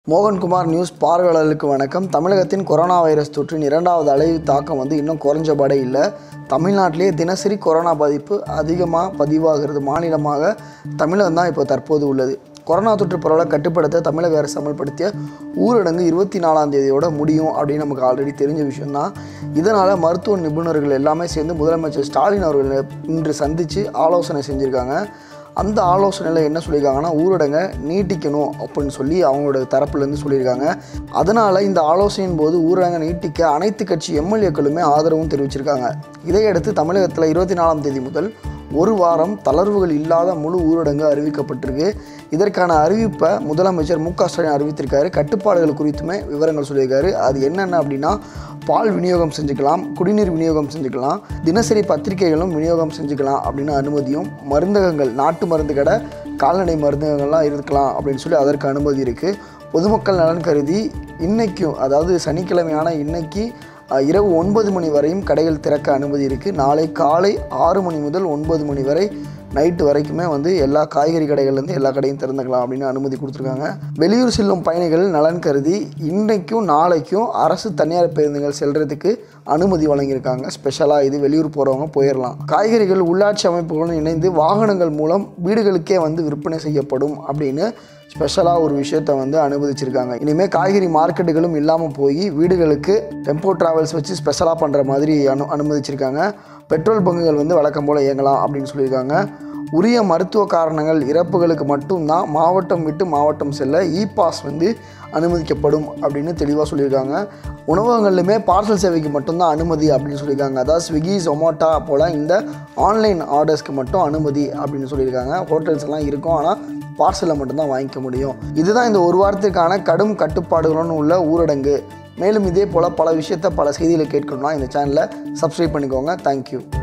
Mohankumar news பார்வையாளர்களுக்கு வணக்கம் தமிழகத்தின் கொரோனா வைரஸ் தொற்றின் இரண்டாவது அலை தாக்கம் வந்து இன்னும் குறைஞ்சபாடே இல்லை தமிழ்நாட்டிலேயே தினசரி கொரோனா பாதிப்பு அதிகமாக பதிவாகிறது மாநிலமாக தமிழகம் தான் இப்போ தற்போது உள்ளது கொரோனா தொற்று பரவலை கட்டுப்படுத்த தமிழக அரசு அமல்படுத்திய ஊரடங்கு இருபத்தி நாலாம் தேதியோட முடியும் அப்படின்னு நமக்கு ஆல்ரெடி தெரிஞ்ச விஷயம்தான் இதனால் மருத்துவ நிபுணர்கள் எல்லாமே சேர்ந்து முதலமைச்சர் ஸ்டாலின் அவர்களை இன்று சந்தித்து ஆலோசனை செஞ்சுருக்காங்க அந்த ஆலோசனையில் என்ன சொல்லியிருக்காங்கன்னா ஊரடங்கை நீட்டிக்கணும் அப்படின்னு சொல்லி அவங்களோட தரப்புலேருந்து சொல்லியிருக்காங்க அதனால் இந்த ஆலோசனையின் போது ஊரடங்கை நீட்டிக்க அனைத்து கட்சி எம்எல்ஏக்களுமே ஆதரவும் தெரிவிச்சிருக்காங்க இதையடுத்து தமிழகத்தில் இருபத்தி நாலாம் தேதி முதல் ஒரு வாரம் தளர்வுகள் இல்லாத முழு ஊரடங்கு அறிவிக்கப்பட்டிருக்கு இதற்கான அறிவிப்பை முதலமைச்சர் மு க ஸ்டாலின் அறிவித்திருக்காரு கட்டுப்பாடுகள் குறித்துமே விவரங்கள் சொல்லியிருக்காரு அது என்னென்ன அப்படின்னா பால் விநியோகம் செஞ்சுக்கலாம் குடிநீர் விநியோகம் செஞ்சுக்கலாம் தினசரி பத்திரிகைகளும் விநியோகம் செஞ்சுக்கலாம் அப்படின்னு அனுமதியும் மருந்தகங்கள் நாட்டு மருந்து கடை கால்நடை மருந்தகங்கள்லாம் இருக்கலாம் அப்படின்னு சொல்லி அதற்கு அனுமதி இருக்குது பொதுமக்கள் நலன் கருதி இன்னைக்கும் அதாவது சனிக்கிழமையான இன்னைக்கு அஹ், இரவு ஒன்பது மணி வரையும் கடைகள் திறக்க அனுமதி இருக்குது நாளை காலை ஆறு மணி முதல் ஒன்பது மணி வரை நைட்டு வரைக்குமே வந்து எல்லா காய்கறி கடைகள்லேருந்து எல்லா கடையும் திறந்துக்கலாம் அப்படின்னு அனுமதி கொடுத்துருக்காங்க வெளியூர் செல்லும் பயணிகள் நலன் கருதி இன்றைக்கும் நாளைக்கும் அரசு தனியார் பேருந்துகள் செல்றதுக்கு அனுமதி வழங்கியிருக்காங்க ஸ்பெஷலாக இது வெளியூர் போகிறவங்க போயிடலாம் காய்கறிகள் உள்ளாட்சி அமைப்புகளுடன் இணைந்து வாகனங்கள் மூலம் வீடுகளுக்கே வந்து விற்பனை செய்யப்படும் அப்படின்னு ஸ்பெஷலாக ஒரு விஷயத்தை வந்து அனுமதிச்சிருக்காங்க இனிமேல் காய்கறி மார்க்கெட்டுகளும் இல்லாமல் போய் வீடுகளுக்கு டெம்போ டிராவல்ஸ் வச்சு ஸ்பெஷலாக பண்ணுற மாதிரி அனு அனுமதிச்சிருக்காங்க பெட்ரோல் பங்குகள் வந்து வழக்கம் போல் இயங்கலாம் அப்படின்னு சொல்லியிருக்காங்க உரிய மருத்துவ காரணங்கள் இறப்புகளுக்கு மட்டும்தான் மாவட்டம் விட்டு மாவட்டம் செல்ல இ பாஸ் வந்து அனுமதிக்கப்படும் அப்படின்னு தெளிவாக சொல்லியிருக்காங்க உணவகங்கள்லையுமே பார்சல் சேவைக்கு மட்டும்தான் அனுமதி அப்படின்னு சொல்லியிருக்காங்க அதாவது ஸ்விக்கி ஜொமேட்டோ போல் இந்த ஆன்லைன் ஆர்டர்ஸ்க்கு மட்டும் அனுமதி அப்படின்னு சொல்லியிருக்காங்க ஹோட்டல்ஸ் எல்லாம் இருக்கும் ஆனால் பார்சலில் மட்டும்தான் வாங்கிக்க முடியும் இதுதான் இந்த ஒரு வாரத்திற்கான கடும் கட்டுப்பாடுகளுடன் உள்ள ஊரடங்கு மேலும் இதே போல் பல விஷயத்தை பல செய்திகளை கேட்கணும்னா இந்த சேனலை சப்ஸ்கிரைப் பண்ணிக்கோங்க தேங்க்யூ